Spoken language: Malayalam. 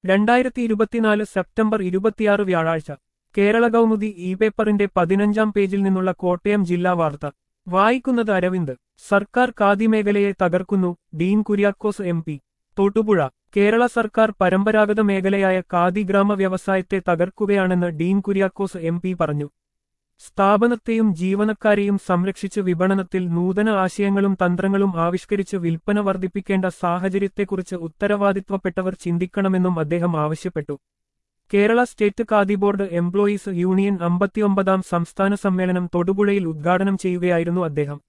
രണ്ടായിരത്തി ഇരുപത്തിനാല് സെപ്റ്റംബർ ഇരുപത്തിയാറ് വ്യാഴാഴ്ച കേരള കൗമുദി ഇ പേപ്പറിന്റെ പതിനഞ്ചാം പേജിൽ നിന്നുള്ള കോട്ടയം ജില്ലാ വാർത്ത വായിക്കുന്നത് അരവിന്ദ് സർക്കാർ ഖാദി മേഖലയെ തകർക്കുന്നു ഡീൻ കുര്യാക്കോസ് എം പി തൊട്ടുപുഴ കേരള സർക്കാർ പരമ്പരാഗത മേഖലയായ ഖാദി ഗ്രാമ വ്യവസായത്തെ തകർക്കുകയാണെന്ന് ഡീൻ കുര്യാക്കോസ് എം പി പറഞ്ഞു സ്ഥാപനത്തെയും ജീവനക്കാരെയും സംരക്ഷിച്ച് വിപണനത്തിൽ നൂതന ആശയങ്ങളും തന്ത്രങ്ങളും ആവിഷ്കരിച്ച് വിൽപ്പന വർദ്ധിപ്പിക്കേണ്ട സാഹചര്യത്തെക്കുറിച്ച് ഉത്തരവാദിത്വപ്പെട്ടവർ ചിന്തിക്കണമെന്നും അദ്ദേഹം ആവശ്യപ്പെട്ടു Kerala state khadi board employees union അമ്പത്തിയൊമ്പതാം സംസ്ഥാന സമ്മേളനം തൊടുപുഴയിൽ ഉദ്ഘാടനം ചെയ്യുകയായിരുന്നു അദ്ദേഹം